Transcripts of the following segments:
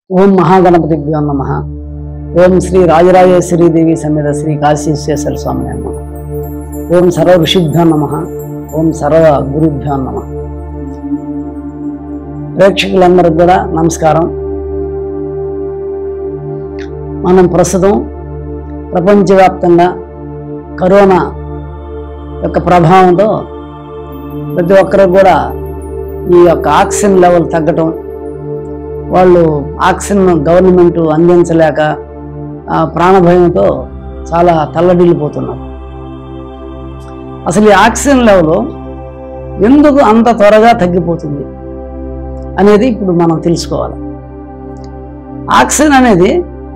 ఓం మహాగణపతిభ్యో నమ ఓం శ్రీ రాజరాజేశ్వరి దేవి సమేత శ్రీ కాశీ విశ్వేశ్వర స్వామి నమ ఓం సర్వ ఋషిభ్యో నమ ఓం సర్వ గురుభ్యో నమ ప్రేక్షకులందరికీ కూడా నమస్కారం మనం ప్రస్తుతం ప్రపంచవ్యాప్తంగా కరోనా యొక్క ప్రభావంతో ప్రతి ఒక్కరు కూడా ఈ యొక్క ఆక్సిజన్ లెవెల్ తగ్గటం వాళ్ళు ఆక్సిజన్ గవర్నమెంట్ అందించలేక ఆ ప్రాణభయంతో చాలా తల్లడిల్లిపోతున్నారు అసలు ఈ ఆక్సిజన్ లెవెల్ ఎందుకు అంత త్వరగా తగ్గిపోతుంది అనేది ఇప్పుడు మనం తెలుసుకోవాలి ఆక్సిజన్ అనేది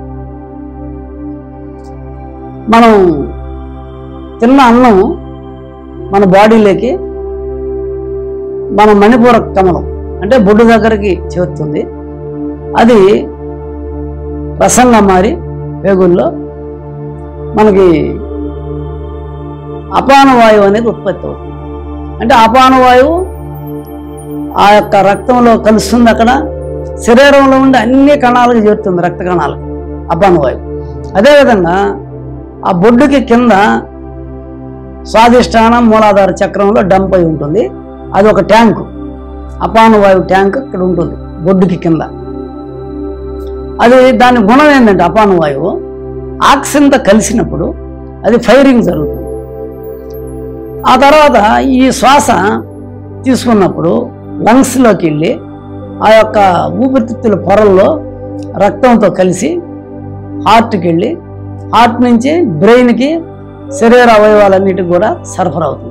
మనం తిన్న అన్నం మన బాడీలోకి మన మణిపూర కమలం అంటే బొడ్డు దగ్గరికి చేరుతుంది అది రసంగా మారి పేగుల్లో మనకి అపాన వాయువు అనేది ఉత్పత్తి అవుతుంది అంటే అపాన వాయువు ఆ యొక్క రక్తంలో కలుస్తుంది అక్కడ శరీరంలో ఉండే అన్ని కణాలకు చేరుతుంది రక్త కణాలకు అపాన వాయువు అదేవిధంగా ఆ బొడ్డుకి కింద స్వాదిష్టానం మూలాధార చక్రంలో డంప్ అయి ఉంటుంది అది ఒక ట్యాంకు అపాన వాయువు ట్యాంక్ ఇక్కడ ఉంటుంది బొడ్డుకి కింద అది దాని గుణం ఏంటంటే అపాన వాయువు ఆక్సిజన్తో కలిసినప్పుడు అది ఫైరింగ్ జరుగుతుంది ఆ తర్వాత ఈ శ్వాస తీసుకున్నప్పుడు లంగ్స్లోకి వెళ్ళి ఆ యొక్క ఊపిరితిత్తుల పొరల్లో రక్తంతో కలిసి హార్ట్కి వెళ్ళి హార్ట్ నుంచి బ్రెయిన్కి శరీర అవయవాలన్నిటికి కూడా సరఫరా అవుతుంది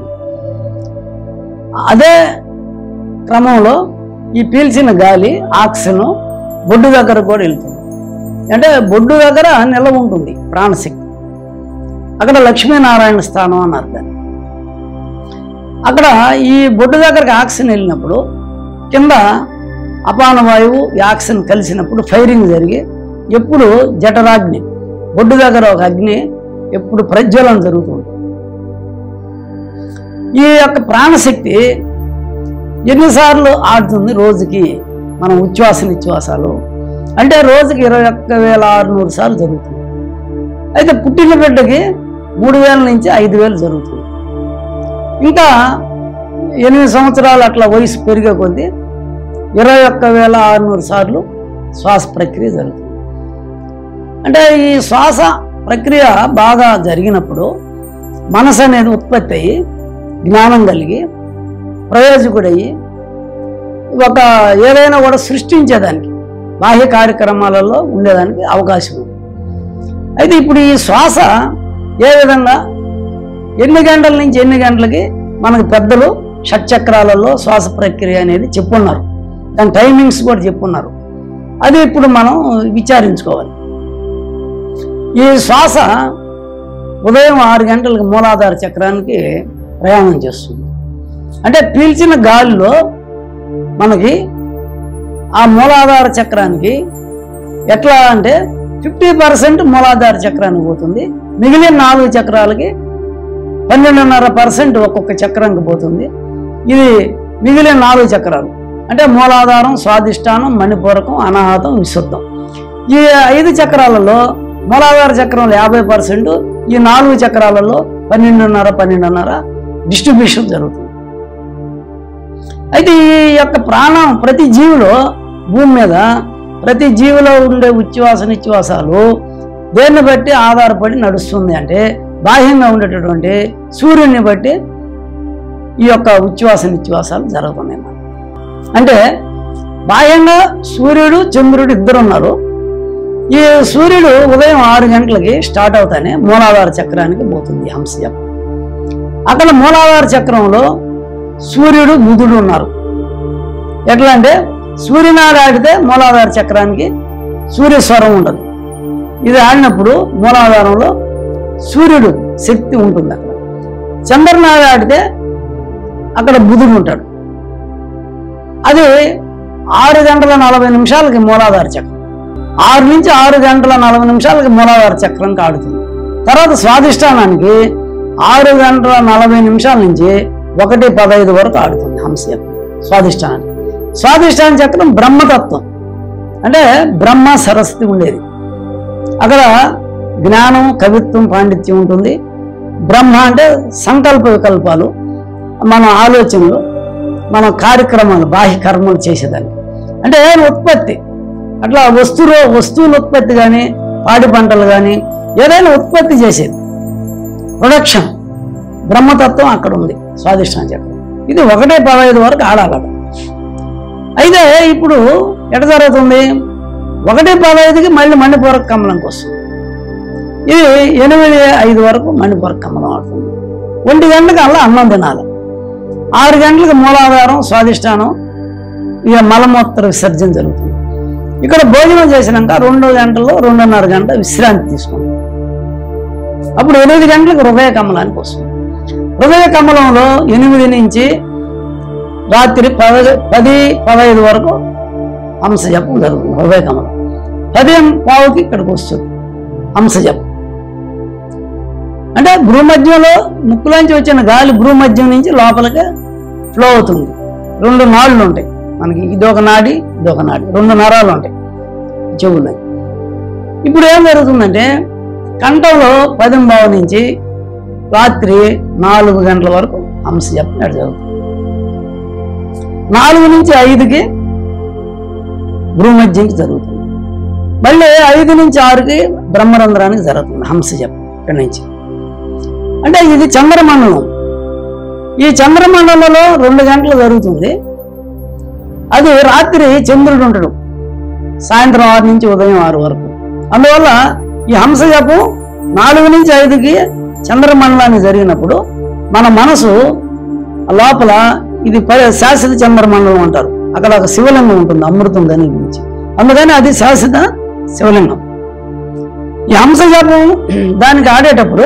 అదే క్రమంలో ఈ పీల్చిన గాలి ఆక్సిజన్ బొడ్డు దగ్గర కూడా వెళ్తుంది అంటే బొడ్డు దగ్గర నిల్వ ఉంటుంది ప్రాణశక్తి అక్కడ లక్ష్మీనారాయణ స్థానం అన్నారు దాన్ని అక్కడ ఈ బొడ్డు దగ్గరకు ఆక్సిజన్ వెళ్ళినప్పుడు కింద అపాన వాయువు ఈ ఆక్సిజన్ కలిసినప్పుడు ఫైరింగ్ జరిగి ఎప్పుడు జఠరాగ్ని బొడ్డు దగ్గర ఒక అగ్ని ఎప్పుడు ప్రజ్వలన జరుగుతుంది ఈ యొక్క ప్రాణశక్తి ఎన్నిసార్లు ఆడుతుంది రోజుకి మనం ఉచ్ఛ్వాస నిశ్వాసాలు అంటే రోజుకి ఇరవై ఒక్క వేల ఆరునూరు సార్లు జరుగుతుంది అయితే పుట్టిన బిడ్డకి మూడు వేల నుంచి ఐదు వేలు జరుగుతుంది ఇంకా ఎనిమిది సంవత్సరాలు అట్లా వయసు పెరిగే కొద్దీ ఇరవై ఒక్క వేల ఆరునూరు సార్లు శ్వాస ప్రక్రియ జరుగుతుంది అంటే ఈ శ్వాస ప్రక్రియ బాగా జరిగినప్పుడు మనసు అనేది ఉత్పత్తి అయ్యి జ్ఞానం కలిగి ప్రయోజకుడయ్యి ఒక ఏదైనా కూడా సృష్టించేదానికి బాహ్య కార్యక్రమాలలో ఉండేదానికి అవకాశం ఉంది అయితే ఇప్పుడు ఈ శ్వాస ఏ విధంగా ఎన్ని గంటల నుంచి ఎన్ని గంటలకి మనకు పెద్దలు షట్చక్రాలలో శ్వాస ప్రక్రియ అనేది చెప్పున్నారు దాని టైమింగ్స్ కూడా చెప్పున్నారు అది ఇప్పుడు మనం విచారించుకోవాలి ఈ శ్వాస ఉదయం ఆరు గంటలకు మూలాధార చక్రానికి ప్రయాణం చేస్తుంది అంటే పీల్చిన గాలిలో మనకి ఆ మూలాధార చక్రానికి ఎట్లా అంటే ఫిఫ్టీ పర్సెంట్ మూలాధార చక్రానికి పోతుంది మిగిలిన నాలుగు చక్రాలకి పన్నెండున్నర పర్సెంట్ ఒక్కొక్క చక్రానికి పోతుంది ఇది మిగిలిన నాలుగు చక్రాలు అంటే మూలాధారం స్వాదిష్టానం మణిపూరకం అనాహతం విశుద్ధం ఈ ఐదు చక్రాలలో మూలాధార చక్రంలో యాభై పర్సెంట్ ఈ నాలుగు చక్రాలలో పన్నెండున్నర పన్నెండున్నర డిస్ట్రిబ్యూషన్ జరుగుతుంది అయితే ఈ యొక్క ప్రాణం ప్రతి జీవిలో భూమి మీద ప్రతి జీవిలో ఉండే ఉచ్ఛ్వాస నిశ్వాసాలు దేన్ని బట్టి ఆధారపడి నడుస్తుంది అంటే బాహ్యంగా ఉండేటటువంటి సూర్యుడిని బట్టి ఈ యొక్క ఉచ్ఛ్వాస నిశ్వాసాలు జరుగుతున్నాయి అన్నమాట. అంటే బాహ్యంగా సూర్యుడు చంద్రుడు ఇద్దరు ఉన్నారు ఈ సూర్యుడు ఉదయం ఆరు గంటలకి స్టార్ట్ అవుతానే మూలాధార చక్రానికి పోతుంది ఈ హంస చక్రం అక్కడ మూలాధార చక్రంలో సూర్యుడు బుధుడు ఉన్నారు ఎట్లా అంటే సూర్యనాడు ఆడితే మూలాధార చక్రానికి సూర్యస్వరం ఉంటుంది ఇది ఆడినప్పుడు మూలాధారంలో సూర్యుడు శక్తి ఉంటుంది అక్కడ చంద్రనాడు ఆడితే అక్కడ బుధుడు ఉంటాడు అది ఆరు గంటల నలభై నిమిషాలకి మూలాధార చక్రం ఆరు నుంచి ఆరు గంటల నలభై నిమిషాలకి మూలాధార చక్రం ఆడుతుంది తర్వాత స్వాదిష్టానానికి ఆరు గంటల నలభై నిమిషాల నుంచి ఒకటి పదహైదు వరకు ఆడుతుంది హంస చక్రం స్వాదిష్టానానికి స్వాదిష్టాన చక్రం బ్రహ్మతత్వం అంటే బ్రహ్మ సరస్వతి ఉండేది అక్కడ జ్ఞానం కవిత్వం పాండిత్యం ఉంటుంది బ్రహ్మ అంటే సంకల్ప వికల్పాలు మన ఆలోచనలు మన కార్యక్రమాలు బాహ్య కర్మలు చేసేదాన్ని అంటే ఉత్పత్తి అట్లా వస్తువు వస్తువుల ఉత్పత్తి కానీ పాడి పంటలు కానీ ఏదైనా ఉత్పత్తి చేసేది ప్రొడక్షన్ బ్రహ్మతత్వం అక్కడ ఉంది స్వాదిష్టాన చక్రం ఇది ఒకటే పదహైదు వరకు ఆడాలి అయితే ఇప్పుడు ఎట జరుగుతుంది ఒకటి పదహైదుకి మళ్ళీ మణిపూరక కమలంకి వస్తుంది ఇది ఎనిమిది ఐదు వరకు మణిపూరక కమలం ఆడుతుంది ఒంటి గంటలకు అలా అన్నం తినాలి ఆరు గంటలకు మూలాధారం స్వాదిష్టానం ఇక మలమూత్ర విసర్జన జరుగుతుంది ఇక్కడ భోజనం చేసినాక రెండు గంటలు రెండున్నర గంట విశ్రాంతి తీసుకుంటాం అప్పుడు ఎనిమిది గంటలకు హృదయ కమలానికి వస్తుంది హృదయ కమలంలో ఎనిమిది నుంచి రాత్రి పద పది పదహైదు వరకు హంస జపం జరుగుతుంది హృదయ కమలం పదిహేను పావుకి ఇక్కడికి వస్తుంది హంస జపం అంటే భూమధ్యంలో ముక్కులోంచి వచ్చిన గాలి భూమధ్యం నుంచి లోపలికి ఫ్లో అవుతుంది రెండు నాళ్ళు ఉంటాయి మనకి ఇదొక నాడి ఇదొక నాడి రెండు నరాలు ఉంటాయి చెవులు ఇప్పుడు ఏం జరుగుతుందంటే కంఠంలో పదింబావు నుంచి రాత్రి నాలుగు గంటల వరకు హంస జపం ఇక్కడ జరుగుతుంది నాలుగు నుంచి ఐదుకి భూమధ్యంకి జరుగుతుంది మళ్ళీ ఐదు నుంచి ఆరుకి బ్రహ్మరంధ్రానికి జరుగుతుంది హంస జపం ఇక్కడి నుంచి అంటే ఇది చంద్రమండలం ఈ చంద్రమండలంలో రెండు గంటలు జరుగుతుంది అది రాత్రి చంద్రుడు ఉంటాడు సాయంత్రం ఆరు నుంచి ఉదయం ఆరు వరకు అందువల్ల ఈ హంస జపం నాలుగు నుంచి ఐదుకి చంద్రమండలాన్ని జరిగినప్పుడు మన మనసు లోపల ఇది ప- శాశ్వత చంద్రమండలం అంటారు అక్కడ ఒక శివలింగం ఉంటుంది అమృతం దాని గురించి అందుకని అది శాశ్వత శివలింగం ఈ హంస జపం దానికి ఆడేటప్పుడు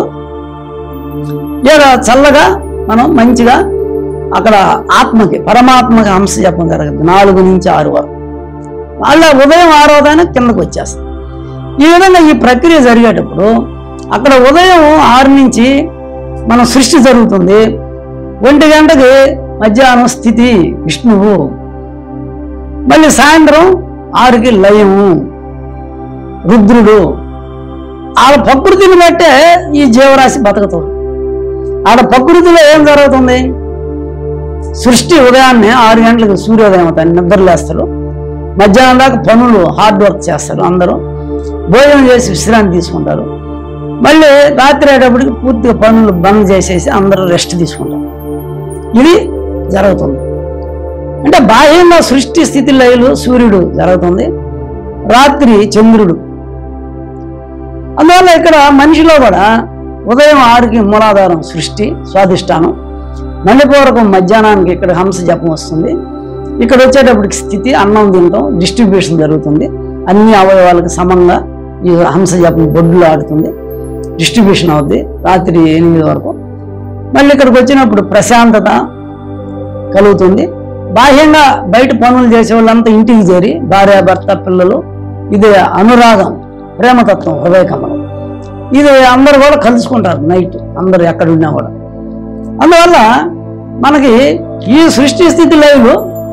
ఇలా చల్లగా మనం మంచిగా అక్కడ ఆత్మకి పరమాత్మకి హంస జపం జరుగుతుంది నాలుగు నుంచి ఆరు వరకు వాళ్ళ ఉదయం ఆరోదాన కిందకు వచ్చేస్తుంది ఈ విధంగా ఈ ప్రక్రియ జరిగేటప్పుడు అక్కడ ఉదయం ఆరు నుంచి మన సృష్టి జరుగుతుంది ఒంటి గంటకి మధ్యాహ్నం స్థితి విష్ణువు మళ్ళీ సాయంత్రం ఆరుకి లయము రుద్రుడు ఆడ ప్రకృతిని బట్టే ఈ జీవరాశి బతుకుతుంది ఆడ ప్రకృతిలో ఏం జరుగుతుంది సృష్టి ఉదయాన్నే ఆరు గంటలకు సూర్యోదయం అవుతాయి నిద్రలేస్తారు మధ్యాహ్నం దాకా పనులు హార్డ్ వర్క్ చేస్తారు అందరూ భోజనం చేసి విశ్రాంతి తీసుకుంటారు మళ్ళీ రాత్రి అయ్యేటప్పటికి పూర్తిగా పనులు బంద్ చేసేసి అందరూ రెస్ట్ తీసుకుంటారు ఇది జరుగుతుంది అంటే బాహ్యంగా సృష్టి స్థితి లయలు సూర్యుడు జరుగుతుంది రాత్రి చంద్రుడు అందువల్ల ఇక్కడ మనిషిలో కూడా ఉదయం ఆరుకి మూలాధారం సృష్టి స్వాదిష్టానం మల్లెపూరకం మధ్యాహ్నానికి ఇక్కడ హంస జపం వస్తుంది ఇక్కడ వచ్చేటప్పటికి స్థితి అన్నం తినటం డిస్ట్రిబ్యూషన్ జరుగుతుంది అన్ని అవయవాలకు సమంగా ఈ హంస జపం బొడ్డులో ఆడుతుంది డిస్ట్రిబ్యూషన్ అవుద్ది రాత్రి ఎనిమిది వరకు మళ్ళీ ఇక్కడికి వచ్చినప్పుడు ప్రశాంతత కలుగుతుంది బాహ్యంగా బయట పనులు చేసే వాళ్ళంతా ఇంటికి చేరి భార్య భర్త పిల్లలు ఇది అనురాగం ప్రేమతత్వం హృదయ కమలం ఇది అందరు కూడా కలుసుకుంటారు నైట్ అందరు ఎక్కడ ఉన్నా కూడా అందువల్ల మనకి ఈ సృష్టి స్థితి లైవ్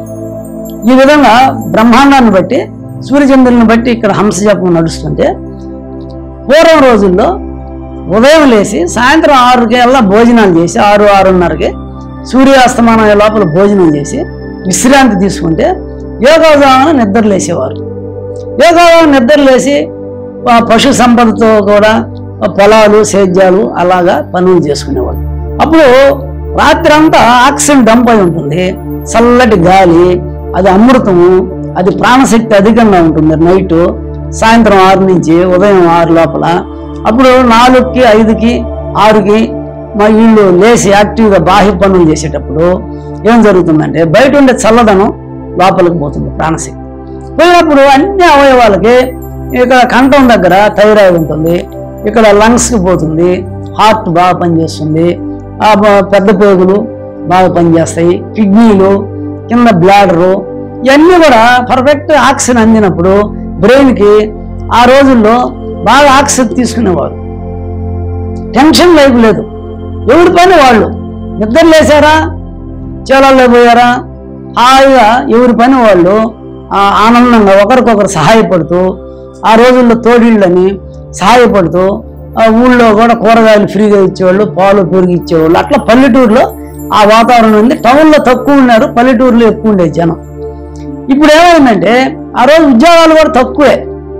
ఈ విధంగా బ్రహ్మాండాన్ని బట్టి సూర్యచంద్రుని బట్టి ఇక్కడ హంస జపం నడుస్తుంటే పూర్వం రోజుల్లో ఉదయం లేచి సాయంత్రం ఆరుకి అలా భోజనాలు చేసి ఆరు ఆరున్నరకి సూర్యాస్తమానం అయ్యే లోపల భోజనం చేసి విశ్రాంతి తీసుకుంటే యోగాజామున నిద్ర లేసేవారు యోగాజామున నిద్ర లేచి ఆ పశు సంపదతో కూడా ఆ పొలాలు సేద్యాలు అలాగా పనులు చేసుకునేవాళ్ళు అప్పుడు రాత్రి అంతా ఆక్సిజన్ డంప్ అయి ఉంటుంది చల్లటి గాలి అది అమృతము అది ప్రాణశక్తి అధికంగా ఉంటుంది నైట్ సాయంత్రం ఆరు నుంచి ఉదయం ఆరు లోపల అప్పుడు నాలుగుకి ఐదుకి ఆరుకి మా వీళ్ళు లేచి యాక్టివ్గా బాహ్య పనులు చేసేటప్పుడు ఏం జరుగుతుందంటే బయట ఉండే చల్లదనం లోపలికి పోతుంది ప్రాణశక్తి పోయినప్పుడు అన్ని అవయవాలకి ఇక్కడ కంఠం దగ్గర థైరాయిడ్ ఉంటుంది ఇక్కడ లంగ్స్కి పోతుంది హార్ట్ బాగా పనిచేస్తుంది ఆ బ- పెద్ద పేగులు బాగా పనిచేస్తాయి కిడ్నీలు కింద బ్లాడరు ఇవన్నీ కూడా పర్ఫెక్ట్ ఆక్సిజన్ అందినప్పుడు బ్రెయిన్కి ఆ రోజుల్లో బాగా ఆక్సిజన్ తీసుకునేవారు టెన్షన్ లైఫ్ లేదు ఎవరి పని వాళ్ళు నిద్ర లేచారా చేలల్లో పోయారా హాయిగా ఎవరి పని వాళ్ళు ఆ, ఆనందంగా ఒకరికొకరు సహాయపడుతూ ఆ రోజుల్లో తోడిళ్ళని సహాయపడుతూ ఆ ఊళ్ళో కూడా కూరగాయలు ఫ్రీగా ఇచ్చేవాళ్ళు పాలు పెరుగు ఇచ్చేవాళ్ళు అట్లా పల్లెటూరులో ఆ వాతావరణం ఉంది టౌన్లో తక్కువ ఉన్నారు పల్లెటూరులో ఎక్కువ ఉండేది జనం ఇప్పుడు ఏమైందంటే ఆ రోజు ఉద్యోగాలు కూడా తక్కువే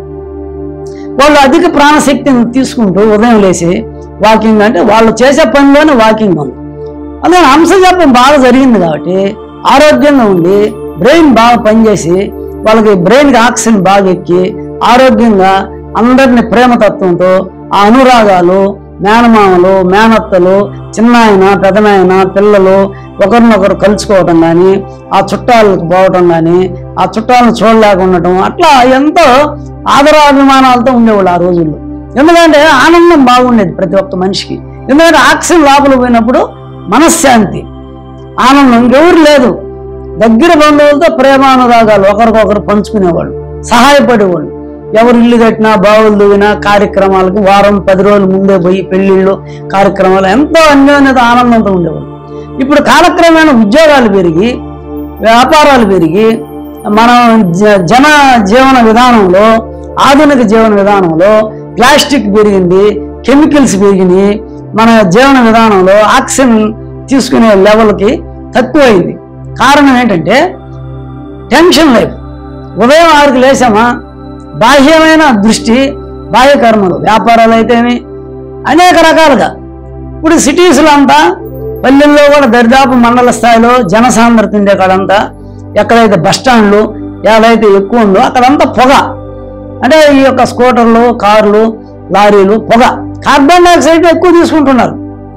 వాళ్ళు అధిక ప్రాణశక్తిని తీసుకుంటూ ఉదయం లేచి వాకింగ్ అంటే వాళ్ళు చేసే పనిలోనే వాకింగ్ ఉంది అదే అంశజాపం బాగా జరిగింది కాబట్టి ఆరోగ్యంగా ఉండి బ్రెయిన్ బాగా పనిచేసి వాళ్ళకి బ్రెయిన్కి ఆక్సిజన్ బాగా ఎక్కి ఆరోగ్యంగా అందరిని ప్రేమతత్వంతో ఆ అనురాగాలు మేనమామలు మేనత్తలు చిన్నాయన పెదనాయన పిల్లలు ఒకరినొకరు కలుసుకోవటం కానీ ఆ చుట్టాలకు పోవటం కానీ ఆ చుట్టాలను చూడలేక ఉండటం అట్లా ఎంతో ఆదరాభిమానాలతో ఉండేవాళ్ళు ఆ రోజుల్లో ఎందుకంటే ఆనందం బాగుండేది ప్రతి ఒక్క మనిషికి ఎందుకంటే ఆక్సిజన్ లోపల పోయినప్పుడు మనశ్శాంతి ఆనందం ఇంకెవరు లేదు దగ్గర బంధువులతో ప్రేమానురాగాలు ఒకరికొకరు పంచుకునేవాళ్ళు సహాయపడేవాళ్ళు ఎవరు ఇల్లు కట్టినా బావులు దువ్వినా కార్యక్రమాలకు వారం పది రోజుల ముందే పోయి పెళ్ళిళ్ళు కార్యక్రమాలు ఎంతో అన్యోన్యత ఆనందంతో ఉండేవాళ్ళు ఇప్పుడు కాలక్రమేణా ఉద్యోగాలు పెరిగి వ్యాపారాలు పెరిగి మనం జ- జన జీవన విధానంలో ఆధునిక జీవన విధానంలో ప్లాస్టిక్ పెరిగింది కెమికల్స్ పెరిగినాయి మన జీవన విధానంలో ఆక్సిజన్ తీసుకునే లెవెల్కి తక్కువైంది కారణం ఏంటంటే టెన్షన్ లైఫ్ ఉదయం ఆరుకు లేచామా బాహ్యమైన దృష్టి బాహ్య కర్మలు వ్యాపారాలు అయితేమి అనేక రకాలుగా ఇప్పుడు సిటీస్లో అంతా పల్లెల్లో కూడా దరిదాపు మండల స్థాయిలో జనసాంద్రత ఉండే కాడంతా ఎక్కడైతే బస్ స్టాండ్లు ఏదైతే ఎక్కువ ఉందో అక్కడంతా పొగ అంటే ఈ యొక్క స్కూటర్లు కార్లు లారీలు పొగ కార్బన్ డైఆక్సైడ్ ఎక్కువ తీసుకుంటున్నారు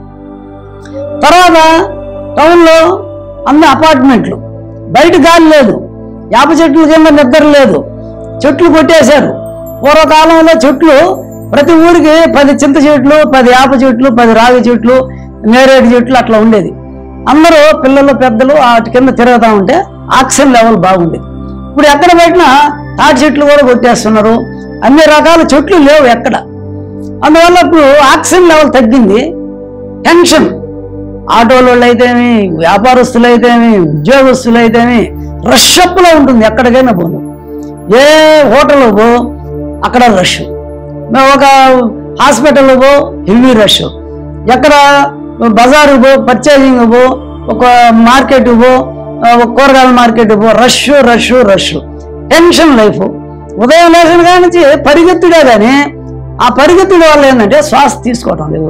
తర్వాత టౌన్లో అన్ని అపార్ట్మెంట్లు బయట గాలి లేదు యాప చెట్ల కింద నిద్ర లేదు చెట్లు కొట్టేశారు పూర్వకాలంలో చెట్లు ప్రతి ఊరికి పది చింత చెట్లు పది యాప చెట్లు పది రాగి చెట్లు నేరేడు చెట్లు అట్లా ఉండేది అందరూ పిల్లలు పెద్దలు వాటి కింద తిరుగుతూ ఉంటే ఆక్సిజన్ లెవెల్ బాగుండేది ఇప్పుడు ఎక్కడ పెట్టినా తాటి చెట్లు కూడా కొట్టేస్తున్నారు అన్ని రకాల చెట్లు లేవు ఎక్కడ అందువల్ల ఇప్పుడు ఆక్సిజన్ లెవెల్ తగ్గింది టెన్షన్ ఆటోల వాళ్ళు అయితేమి వ్యాపారస్తులు అయితేమి ఉద్యోగస్తులు అయితేమి రష్ అప్లో ఉంటుంది ఎక్కడికైనా పోను ఏ హోటల్ పో అక్కడ రష్ మేము ఒక హాస్పిటల్ పో హెవీ రష్ ఎక్కడ బజారు పో పర్చేజింగ్ పో ఒక మార్కెట్ పో ఒక కూరగాయల మార్కెట్ పో rush rush rush tension life ఉదయం లేచిన కాడి నుంచి పరిగెత్తుడే కానీ ఆ పరిగెత్తుడు వల్ల ఏంటంటే శ్వాస తీసుకోవటం లేదు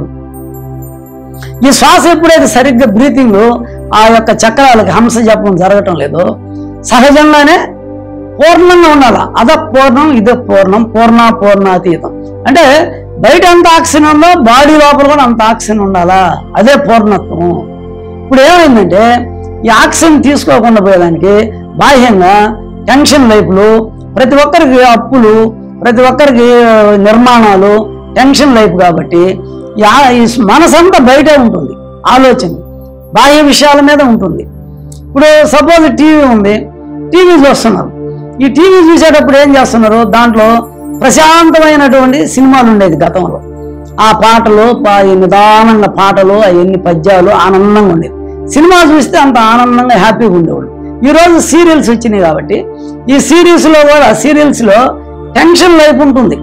ఈ శ్వాస ఎప్పుడైతే సరిగ్గా బ్రీతింగ్ ఆ యొక్క చక్రాలకి హంస జపం జరగటం లేదు సహజంగానే పూర్ణంగా ఉండాలి అద పూర్ణం ఇద పూర్ణం పూర్ణ పూర్ణాతీతం అంటే బయట ఎంత ఆక్సిజన్ ఉందో బాడీ లోపల కూడా అంత ఆక్సిజన్ ఉండాలా అదే పూర్ణత్వం ఇప్పుడు ఏమైందంటే ఈ ఆక్సిజన్ తీసుకోకుండా పోయేదానికి బాహ్యంగా టెన్షన్ లైఫ్లు ప్రతి ఒక్కరికి అప్పులు ప్రతి ఒక్కరికి నిర్మాణాలు టెన్షన్ లైఫ్ కాబట్టి ఈ ఆ- ఈ మనసంతా బయటే ఉంటుంది ఆలోచన బాహ్య విషయాల మీద ఉంటుంది ఇప్పుడు సపోజ్ టీవీ ఉంది టీవీ చూస్తున్నారు ఈ టీవీ చూసేటప్పుడు ఏం చేస్తున్నారు దాంట్లో ప్రశాంతమైనటువంటి సినిమాలు ఉండేది గతంలో ఆ పాటలు పా- ఈ నిదానంగా పాటలు అవన్నీ పద్యాలు ఆనందంగా ఉండేది సినిమా చూస్తే అంత ఆనందంగా హ్యాపీగా ఉండేవాళ్ళు ఈరోజు సీరియల్స్ వచ్చినాయి కాబట్టి ఈ సీరియల్స్లో కూడా సీరియల్స్లో టెన్షన్ లైఫ్ ఉంటుంది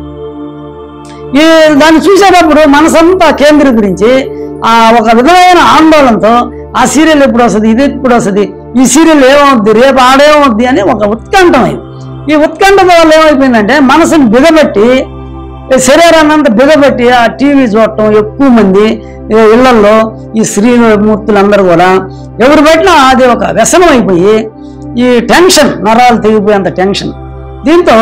ఈ దాన్ని చూసేటప్పుడు మనసంతా కేంద్రీకరించి ఆ ఒక విధమైన ఆందోళనతో ఆ సీరియల్ ఎప్పుడు వస్తుంది ఇది ఎప్పుడు వస్తుంది ఈ సీరియల్ ఏమవుద్ది రేపు ఆడేమవుద్ది అని ఒక ఉత్కంఠమైంది ఈ ఉత్కంఠ వల్ల ఏమైపోయిందంటే మనసుని బిగబెట్టి ఈ శరీరాన్ని అంతా బిగబెట్టి ఆ టీవీ చూడటం ఎక్కువ మంది ఈ ఇళ్లలో ఈ శ్రీమూర్తులందరూ కూడా ఎవరు పెట్టినా అది ఒక వ్యసనం అయిపోయి ఈ టెన్షన్ నరాలు తెగిపోయేంత టెన్షన్ దీంతో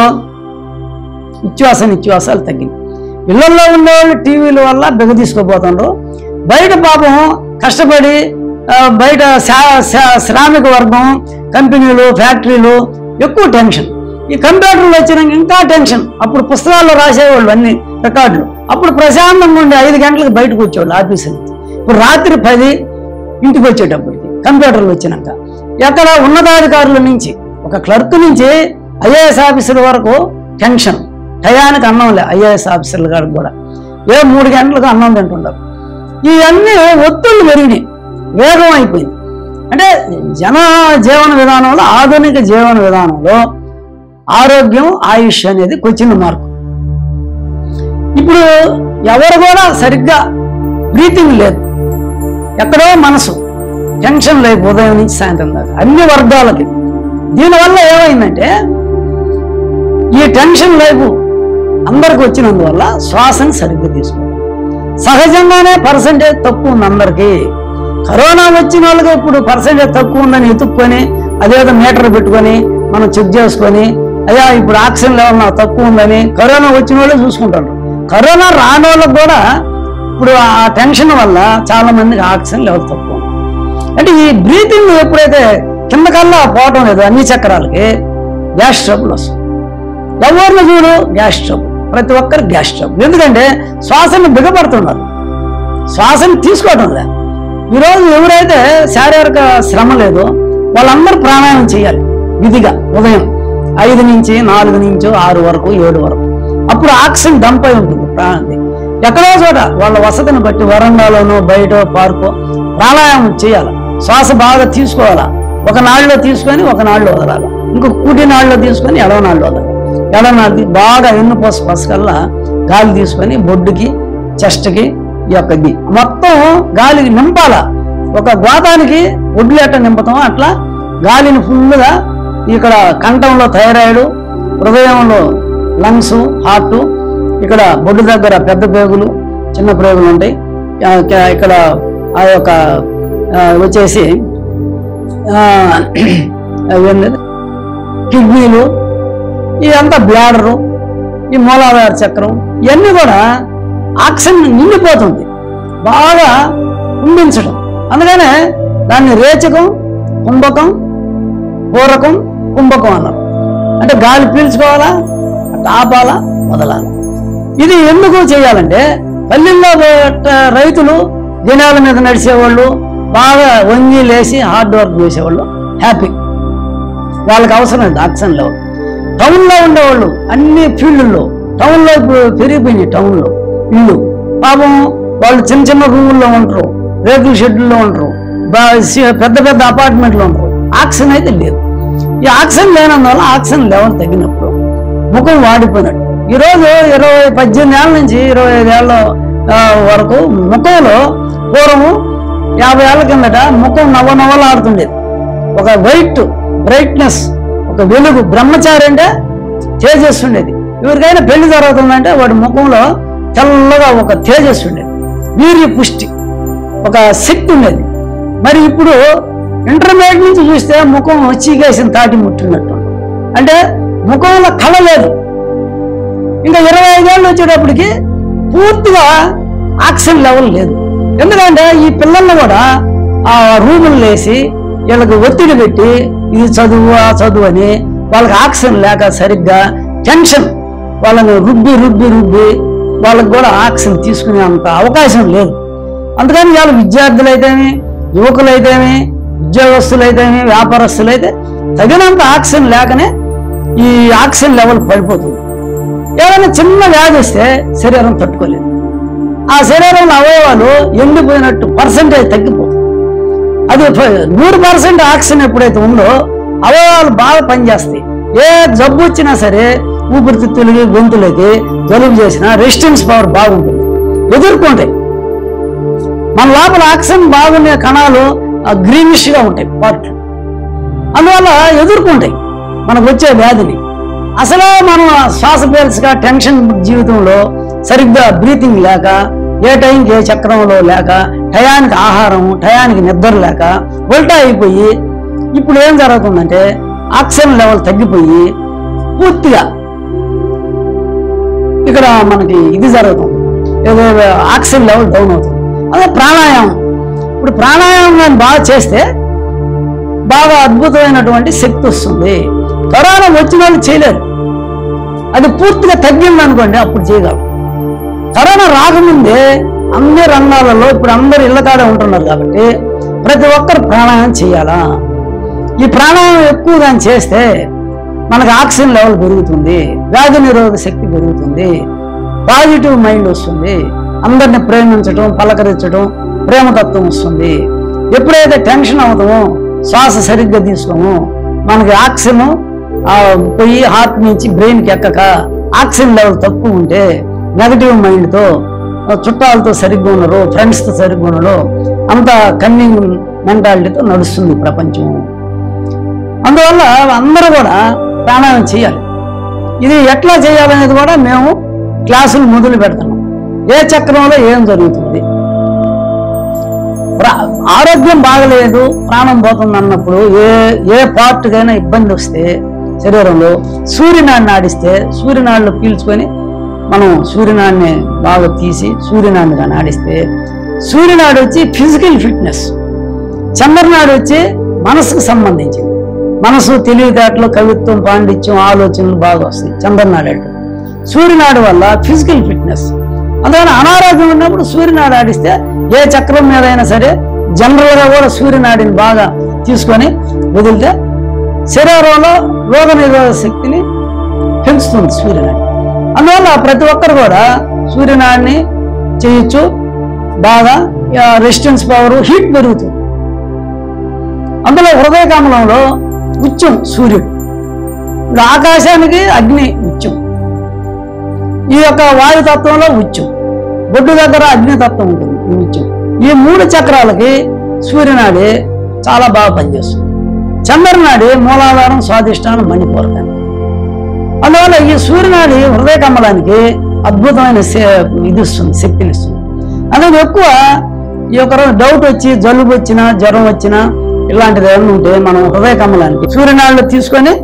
నిత్యాస నిత్యాసాలు తగ్గింది ఇళ్లలో ఉండేవాళ్ళు టీవీల వల్ల బిగ తీసుకోపోతుండ్రు బయట పాపం కష్టపడి ఆ, బయట శా- శా- శ్రామిక వర్గం కంపెనీలు ఫ్యాక్టరీలు ఎక్కువ టెన్షన్ ఈ కంప్యూటర్లు వచ్చినాక ఇంకా టెన్షన్ అప్పుడు పుస్తకాల్లో రాసేవాళ్ళు అన్ని రికార్డులు అప్పుడు ప్రశాంతంగా ఉండే ఐదు గంటలకు బయటకు వచ్చేవాళ్ళు ఆఫీసు నుంచి ఇప్పుడు రాత్రి పది ఇంటికి వచ్చేటప్పటికి కంప్యూటర్లు వచ్చినాక ఎక్కడ ఉన్నతాధికారుల నుంచి ఒక క్లర్క్ నుంచి ఐఏఎస్ ఆఫీసర్ వరకు టెన్షన్ టయానికి అన్నం లే ఐఏఎస్ ఆఫీసర్ల గారికి కూడా ఏ మూడు గంటలకు అన్నం తింటుండవు ఇవన్నీ ఒత్తిళ్ళు పెరిగినాయి వేగం అయిపోయింది అంటే జన జీవన విధానంలో ఆధునిక జీవన విధానంలో ఆరోగ్యం ఆయుష్ అనేది క్వశ్చన్ మార్క్ ఇప్పుడు ఎవరు కూడా సరిగ్గా బ్రీతింగ్ లేదు ఎక్కడో మనసు టెన్షన్ లేదు ఉదయం నుంచి సాయంత్రం దాకా అన్ని వర్గాలకి దీనివల్ల ఏమైందంటే ఈ టెన్షన్ లైఫ్ అందరికి వచ్చినందువల్ల శ్వాసను సరిగ్గా తీసుకోవాలి సహజంగానే పర్సంటేజ్ తక్కువ ఉంది అందరికీ కరోనా వచ్చిన వాళ్ళకి ఇప్పుడు పర్సంటేజ్ తక్కువ ఉందని ఎత్తుక్కొని అదేదో మీటర్ పెట్టుకొని మనం చెక్ చేసుకొని అయ్యా ఇప్పుడు ఆక్సిజన్ లెవెల్ నాకు తక్కువ ఉందని కరోనా వచ్చిన వాళ్ళే చూసుకుంటారు కరోనా రాని వాళ్ళకి కూడా ఇప్పుడు ఆ టెన్షన్ వల్ల చాలా మందికి ఆక్సిజన్ లెవెల్ తక్కువ ఉంది. అంటే ఈ బ్రీతింగ్ ఎప్పుడైతే కిందకల్లా పోవటం లేదు అన్ని చక్రాలకి గ్యాస్ ట్రబుల్ వస్తుంది ఎవరిని చూడు గ్యాస్ ట్రబుల్ ప్రతి ఒక్కరు గ్యాస్ ట్రబుల్ ఎందుకంటే శ్వాసను బిగపడుతున్నారు శ్వాసను తీసుకోవటం లే ఈరోజు ఎవరైతే శారీరక శ్రమ లేదో వాళ్ళందరూ ప్రాణాయామం చేయాలి విధిగా ఉదయం ఐదు నుంచి నాలుగు నుంచి ఆరు వరకు ఏడు వరకు అప్పుడు ఆక్సిజన్ డంప్ అయి ఉంటుంది ప్రాణానికి ఎక్కడో చోట వాళ్ళ వసతిని బట్టి వరండాలోనో బయట పార్కో ప్రాణాయామం చేయాలి శ్వాస బాగా తీసుకోవాలా ఒక నాళ్ళలో తీసుకొని ఒక నాళ్ళు వదలాలి ఇంకొక కుడి నాళ్ళలో తీసుకొని ఎడవ నాళ్ళు వదలాలి ఎడవ నాళ్ళు బాగా ఎన్ను పోస పసకల్లా గాలి తీసుకొని బొడ్డుకి చెస్ట్కి ఈ యొక్క ఇది మొత్తం గాలి నింపాల ఒక గోతానికి ఒడ్లు ఎట్ట నింపుతామో అట్లా గాలిని ఫుల్గా ఇక్కడ కంఠంలో థైరాయిడ్ హృదయంలో లంగ్స్ హార్ట్ ఇక్కడ బొడ్డు దగ్గర పెద్ద పేగులు చిన్న ప్రేగులు ఉంటాయి ఆ, క- ఇక్కడ ఆ యొక్క ఆ, వచ్చేసి ఆ, అవేంది కిడ్నీలు ఇదంతా బ్లాడరు ఈ మూలాధార చక్రం ఇవన్నీ కూడా ఆక్సిజన్ నిండిపోతుంది బాగా కుంభించడం అందుకనే దాన్ని రేచకం కుంభకం పూరకం కుంభకం అన్నారు అంటే గాలి పీల్చుకోవాలా అట్ట ఆపాలా వదలాలి ఇది ఎందుకు చేయాలంటే పల్లెల్లో బట్ట- రైతులు జనాల మీద నడిచేవాళ్ళు బాగా వంగి లేచి హార్డ్ వర్క్ చేసేవాళ్ళు హ్యాపీ వాళ్ళకి అవసరం లేదు ఆక్సిజన్ లెవెల్ టౌన్లో ఉండేవాళ్ళు అన్ని ఫీల్డ్లో టౌన్లో ఇప్పుడు పెరిగిపోయినాయి టౌన్లో ఇల్లు పాపం వాళ్ళు చిన్న చిన్న రూముల్లో ఉంటారు రేకుల షెడ్యూల్లో ఉంటారు బా- సి- పెద్ద పెద్ద అపార్ట్మెంట్లో ఉంటారు ఆక్సిజన్ అయితే లేదు ఈ ఆక్సిజన్ లేనందువల్ల ఆక్సిజన్ లెవెల్ తగ్గినప్పుడు ముఖం వాడిపోయినట్టు ఈరోజు ఇరవై పద్దెనిమిది ఏళ్ళ నుంచి ఇరవై ఐదు ఏళ్ళ ఆ, వరకు ముఖంలో పూర్వము యాభై ఏళ్ళ కిందట ముఖం నవ్వ నవ్వలాడుతుండేది ఒక వైట్ బ్రైట్నెస్ ఒక వెలుగు బ్రహ్మచారి అంటే తేజస్సు ఉండేది ఎవరికైనా పెళ్లి జరుగుతుందంటే వాడి ముఖంలో తెల్లగా ఒక తేజస్సు ఉండేది వీర్య పుష్టి ఒక శక్తి ఉండేది మరి ఇప్పుడు ఇంటర్మీడియట్ నుంచి చూస్తే ముఖం చీకేసిన తాటి ముట్టినట్టు అంటే ముఖంలో కళ లేదు ఇంకా ఇరవై ఐదేళ్ళు వచ్చేటప్పటికి పూర్తిగా ఆక్సిజన్ లెవెల్ లేదు ఎందుకంటే ఈ పిల్లల్ని కూడా ఆ రూములు వేసి వీళ్ళకి ఒత్తిడి పెట్టి ఇది చదువు ఆ చదువు అని వాళ్ళకి ఆక్సిజన్ లేక సరిగ్గా టెన్షన్ వాళ్ళని రుబ్బి రుబ్బి రుబ్బి వాళ్ళకి కూడా ఆక్సిజన్ తీసుకునే అంత అవకాశం లేదు అందుకని వాళ్ళ విద్యార్థులైతేమి యువకులైతేమి ఉద్యోగస్తులైతేమి వ్యాపారస్తులైతే తగినంత ఆక్సిజన్ లేకనే ఈ ఆక్సిజన్ లెవెల్ పడిపోతుంది ఏదైనా చిన్న వ్యాధి వస్తే శరీరం తట్టుకోలేదు ఆ శరీరంలో అవయవాలు ఎండిపోయినట్టు పర్సంటేజ్ తగ్గిపోతుంది అది ఫ- నూరు పర్సెంట్ ఆక్సిజన్ ఎప్పుడైతే ఉందో అవయవాలు బాగా పనిచేస్తాయి ఏ జబ్బు వచ్చినా సరే ఊపిరితిత్తులకి గొంతులకి జలుబు చేసినా రెసిస్టెన్స్ పవర్ బాగుంటుంది ఎదుర్కొంటాయి మన లోపల ఆక్సిజన్ బాగుండే కణాలు గ్రీనిష్ గా ఉంటాయి పార్ట్లు అందువల్ల ఎదుర్కొంటాయి మనకు వచ్చే వ్యాధిని అసలు మనం శ్వాస పీల్చక టెన్షన్ జీవితంలో సరిగ్గా బ్రీతింగ్ లేక ఏ టైంకి ఏ చక్రంలో లేక టయానికి ఆహారం టయానికి నిద్ర లేక ఉల్టా అయిపోయి ఇప్పుడు ఏం జరుగుతుందంటే ఆక్సిజన్ లెవెల్ తగ్గిపోయి పూర్తిగా ఇక్కడ మనకి ఇది జరుగుతుంది ఏదో ఆక్సిజన్ లెవెల్ డౌన్ అవుతుంది అదే ప్రాణాయామం ఇప్పుడు ప్రాణాయామం కానీ బాగా చేస్తే బాగా అద్భుతమైనటువంటి శక్తి వస్తుంది కరోనా వచ్చిన వాళ్ళు చేయలేరు అది పూర్తిగా తగ్గింది అనుకోండి అప్పుడు చేయగలరు కరోనా రాకముందే అన్ని రంగాలలో ఇప్పుడు అందరు ఇళ్ళ కాడే ఉంటున్నారు కాబట్టి ప్రతి ఒక్కరు ప్రాణాయామం చేయాలా ఈ ప్రాణాయామం ఎక్కువగా చేస్తే మనకు ఆక్సిజన్ లెవెల్ పెరుగుతుంది వ్యాధి నిరోధక శక్తి పెరుగుతుంది పాజిటివ్ మైండ్ వస్తుంది అందరిని ప్రేమించడం పలకరించడం ప్రేమతత్వం వస్తుంది ఎప్పుడైతే టెన్షన్ అవుతామో శ్వాస సరిగ్గా తీసుకోమో మనకి ఆక్సిజన్ ఆ పోయి హార్ట్ నుంచి బ్రెయిన్కి ఎక్కక ఆక్సిజన్ లెవెల్ తక్కువ ఉంటే నెగటివ్ మైండ్తో చుట్టాలతో సరిగ్గా ఉండరు ఫ్రెండ్స్తో సరిగ్గా ఉండరు అంత కన్నింగ్ మెంటాలిటీతో నడుస్తుంది ప్రపంచం అందువల్ల అందరూ కూడా ప్రాణాయామం చేయాలి ఇది ఎట్లా చేయాలనేది కూడా మేము క్లాసులు మొదలు పెడతాము ఏ చక్రంలో ఏం జరుగుతుంది ప్రా- ఆరోగ్యం బాగలేదు ప్రాణం పోతుంది అన్నప్పుడు ఏ ఏ పార్ట్కైనా ఇబ్బంది వస్తే శరీరంలో సూర్యనాడిని ఆడిస్తే సూర్యనాడిలో పీల్చుకొని మనం సూర్యనాడిని బాగా తీసి సూర్యనాడిని కానీ ఆడిస్తే సూర్యనాడు వచ్చి ఫిజికల్ ఫిట్నెస్ చంద్రనాడు వచ్చి మనసుకు సంబంధించింది మనసు తెలివితేటలు కవిత్వం పాండిత్యం ఆలోచనలు బాగా వస్తాయి చంద్రనాడు సూర్యనాడు వల్ల ఫిజికల్ ఫిట్నెస్ అందువల్ల అనారోగ్యం ఉన్నప్పుడు సూర్యనాడు ఆడిస్తే ఏ చక్రం మీద అయినా సరే జనరల్గా కూడా సూర్యనాడిని బాగా తీసుకొని వదిలితే శరీరంలో రోగ నిరోధక శక్తిని పెంచుతుంది సూర్యనాడి అందువల్ల ప్రతి ఒక్కరు కూడా సూర్యనాడిని చేయొచ్చు బాగా రెసిస్టెన్స్ పవర్ హీట్ పెరుగుతుంది అందులో హృదయ కమలంలో ఉచ్చం సూర్యుడు ఇప్పుడు ఆకాశానికి అగ్ని ఉచ్చం ఈ యొక్క వాయుతత్వంలో ఉచ్చం బొడ్డు దగ్గర అగ్నితత్వం ఉంటుంది ఈ ఉచ్చం ఈ మూడు చక్రాలకి సూర్యనాడి చాలా బాగా పనిచేస్తుంది చంద్రనాడి మూలాధారం స్వాదిష్టానం మణిపూరకానికి అందువల్ల ఈ సూర్యనాడి హృదయ కమలానికి అద్భుతమైన శే- ఇది ఇస్తుంది శక్తిని ఇస్తుంది అందుకే ఎక్కువ ఈ యొక్క డౌట్ వచ్చి జలుబు వచ్చినా జ్వరం వచ్చినా ఇలాంటిది ఏమైనా ఉంటే మనం హృదయ కమలానికి సూర్యనాడులో తీసుకొని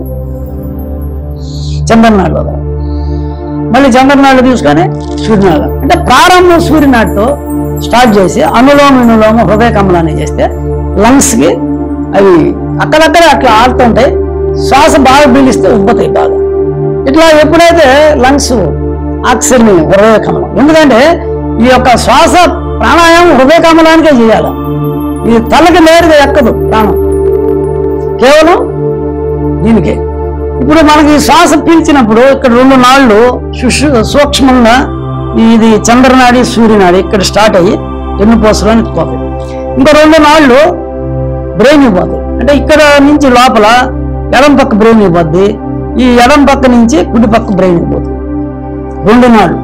చంద్రనాడులో వదలాలి. మళ్ళీ చంద్రనాడు తీసుకొని సూర్యనాడు అంటే ప్రారంభం సూర్యనాడుతో స్టార్ట్ చేసి అనులోమ వినులోమ హృదయ కమలాన్ని చేస్తే లంగ్స్కి అవి అక్కడక్కడే అట్లా ఆడుతుంటాయి శ్వాస బాగా పీలిస్తే ఉబ్బతాయి బాగా ఇట్లా ఎప్పుడైతే లంగ్స్ ఆక్సిజన్ హృదయ కమలం ఎందుకంటే ఈ యొక్క శ్వాస ప్రాణాయామం హృదయ కమలానికే చేయాలి ఇది తలకి నేరుగా ఎక్కదు ప్రాణం కేవలం దీనికే ఇప్పుడు మనకి ఈ శ్వాస పీల్చినప్పుడు ఇక్కడ రెండు నాళ్ళు సుషు సూక్ష్మంగా ఇది చంద్రనాడి సూర్యనాడి ఇక్కడ స్టార్ట్ అయ్యి ఎన్నుపోసలోనికి పోతాయి ఇంకో రెండు నాళ్ళు బ్రెయిన్ పోతాయి అంటే ఇక్కడ నుంచి లోపల ఎడం పక్క బ్రెయిన్ పోద్ది ఈ ఎడం పక్క నుంచి కుడి పక్క బ్రెయిన్ పోతుంది రెండు నాళ్ళు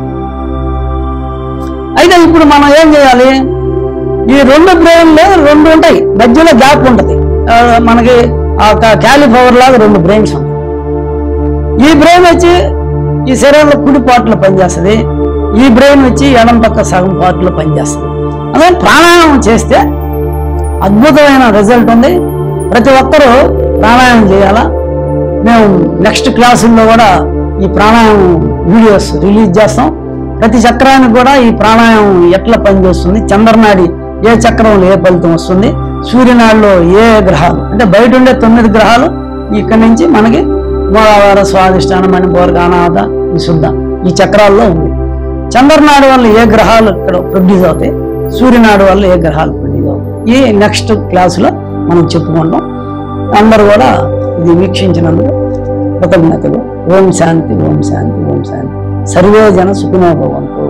అయితే ఇప్పుడు మనం ఏం చేయాలి ఈ రెండు బ్రెయిన్లు రెండు ఉంటాయి మధ్యలో గ్యాప్ ఉంటుంది ఆ, మనకి ఆ క్యాలిఫ్లవర్ లాగా రెండు బ్రెయిన్స్ ఉంటాయి ఈ బ్రెయిన్ వచ్చి ఈ శరీరంలో కుడి పాటలో పనిచేస్తుంది ఈ బ్రెయిన్ వచ్చి ఎడం పక్క సగం పాటలో పనిచేస్తుంది అదే ప్రాణాయామం చేస్తే అద్భుతమైన రిజల్ట్ ఉంది ప్రతి ఒక్కరూ ప్రాణాయామం చేయాలా మేము నెక్స్ట్ క్లాసుల్లో కూడా ఈ ప్రాణాయామం వీడియోస్ రిలీజ్ చేస్తాం ప్రతి చక్రానికి కూడా ఈ ప్రాణాయామం ఎట్లా పనిచేస్తుంది చంద్రనాడి ఏ చక్రంలో ఏ ఫలితం వస్తుంది సూర్యనాడిలో ఏ గ్రహాలు అంటే బయట ఉండే తొమ్మిది గ్రహాలు ఇక్కడి నుంచి మనకి మూలాధార స్వాదిష్టానం మణిపూర్ అనాథ విశుద్ధ ఈ చక్రాల్లో ఉంది చంద్రనాడు వల్ల ఏ గ్రహాలు ఇక్కడ ప్రొడ్యూస్ అవుతాయి సూర్యనాడు వల్ల ఏ గ్రహాలు ప్రొడ్యూస్ అవుతాయి ఈ నెక్స్ట్ క్లాసులో మనం చెప్పుకుంటాం అందరూ కూడా ఇది వీక్షించినందుకు కృతజ్ఞతలు ఓం శాంతి ఓం శాంతి ఓం శాంతి సర్వే జన సుఖినో భవంతు